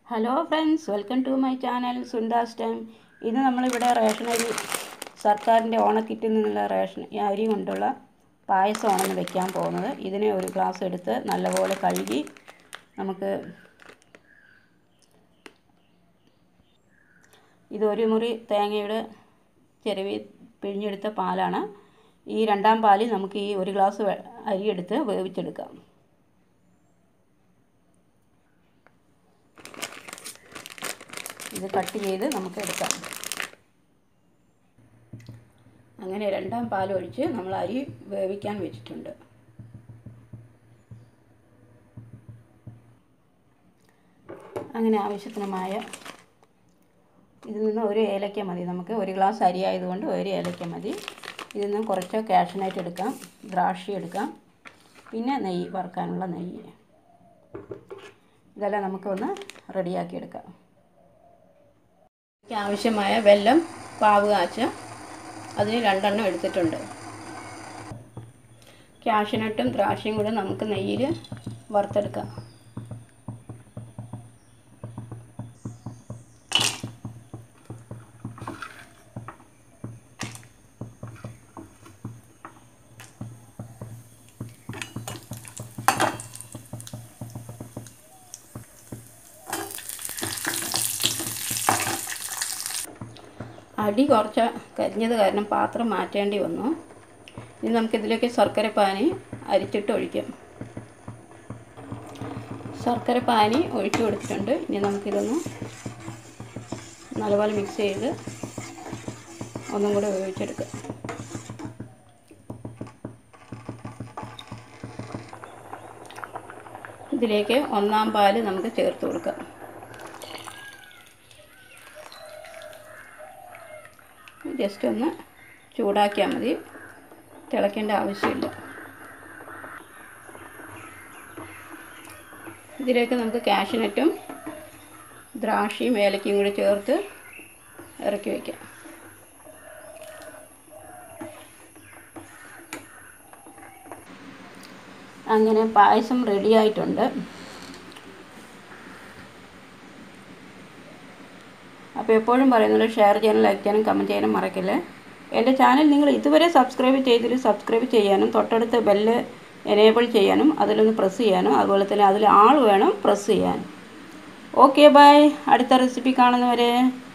hello friends welcome to my channel Sundas time ഇന്ന് നമ്മളിവിടെ ration അരി സർക്കാരിൻ്റെ ഓണക്കിറ്റിൽ നിന്നുള്ള റേഷൻ ഈ അരി കൊണ്ടുള്ള പായസമാണ് ഇന്ന് വെക്കാൻ പോകുന്നത് ഇതിനെ ഒരു ഗ്ലാസ് എടുത്ത് നല്ലപോലെ കഴുകി നമുക്ക് ഇത് ഒരു മുറി തേങ്ങയുടെ ചിരവി പിഴിഞ്ഞെടുത്ത പാലാണ് ഈ രണ്ടാം പാലിൽ നമുക്ക് ഈ ഒരു ഗ്ലാസ് വെ- അരി എടുത്ത് വേവിച്ചെടുക്കാം ഇത് കട്ട് ചെയ്ത് നമുക്ക് എടുക്കാം അങ്ങനെ രണ്ടാം പാൽ ഒഴിച്ച് നമ്മൾ അരി വേവിക്കാൻ വെച്ചിട്ടുണ്ട് അങ്ങനെ ആവശ്യത്തിനുമായ ഇതിൽ നിന്ന് ഒരു ഏലക്ക മതി നമുക്ക് ഒരു ഗ്ലാസ് അരി ആയതുകൊണ്ട് ഒരു ഏലക്ക മതി ഇതിൽ നിന്ന് കുറച്ച് കാഷ്യനായിട്ട് എടുക്കാം ദ്രാക്ഷി എടുക്കാം പിന്നെ നെയ്യ് വറുക്കാനുള്ള നെയ്യ് ഇതെല്ലാം നമുക്കൊന്ന് റെഡിയാക്കി എടുക്കാം ഇതിലേക്ക് ആവശ്യമായ വെല്ലം പാവ് കാച്ച അതിന് രണ്ടെണ്ണം എടുത്തിട്ടുണ്ട് കാഷ്യനട്ടും ദ്രാക്ഷയും കൂടെ നമുക്ക് നെയ്യിൽ വറുത്തെടുക്കാം അടി കുറച്ച് കരിഞ്ഞത് കാരണം പാത്രം മാറ്റേണ്ടി വന്നു ഇനി നമുക്കിതിലേക്ക് ശർക്കര പാനി അരിച്ചിട്ട് ഒഴിക്കാം ശർക്കര പാനി ഒഴിച്ചു കൊടുത്തിട്ടുണ്ട് ഇനി നമുക്കിതൊന്ന് നല്ലപോലെ മിക്സ് ചെയ്ത് ഒന്നും കൂടെ വേവിച്ചെടുക്കാം ഇതിലേക്ക് ഒന്നാം പാല് നമുക്ക് ചേർത്ത് കൊടുക്കാം ജസ്റ്റ് ഒന്ന് ചൂടാക്കിയാൽ മതി തിളയ്ക്കേണ്ട ആവശ്യമില്ല ഇതിലേക്ക് നമുക്ക് കാഷ്യനട്ടും ദ്രാക്ഷയും ഏലക്കയും കൂടി ചേർത്ത് ഇറക്കി വയ്ക്കാം അങ്ങനെ പായസം റെഡി ആയിട്ടുണ്ട് അപ്പോൾ എപ്പോഴും പറയുന്നത് ഷെയർ ചെയ്യാനും ലൈക്ക് ചെയ്യാനും കമൻറ്റ് ചെയ്യാനും മറക്കല്ലേ എൻ്റെ ചാനൽ നിങ്ങൾ ഇതുവരെ സബ്സ്ക്രൈബ് ചെയ്തിട്ട് സബ്സ്ക്രൈബ് ചെയ്യാനും തൊട്ടടുത്ത് ബെല്ല് എനേബിൾ ചെയ്യാനും അതിലൊന്ന് പ്രസ് ചെയ്യാനും അതുപോലെ തന്നെ അതിൽ ആൾ വേണം പ്രസ് ചെയ്യാൻ ഓക്കെ ബൈ അടുത്ത റെസിപ്പി കാണുന്നവരെ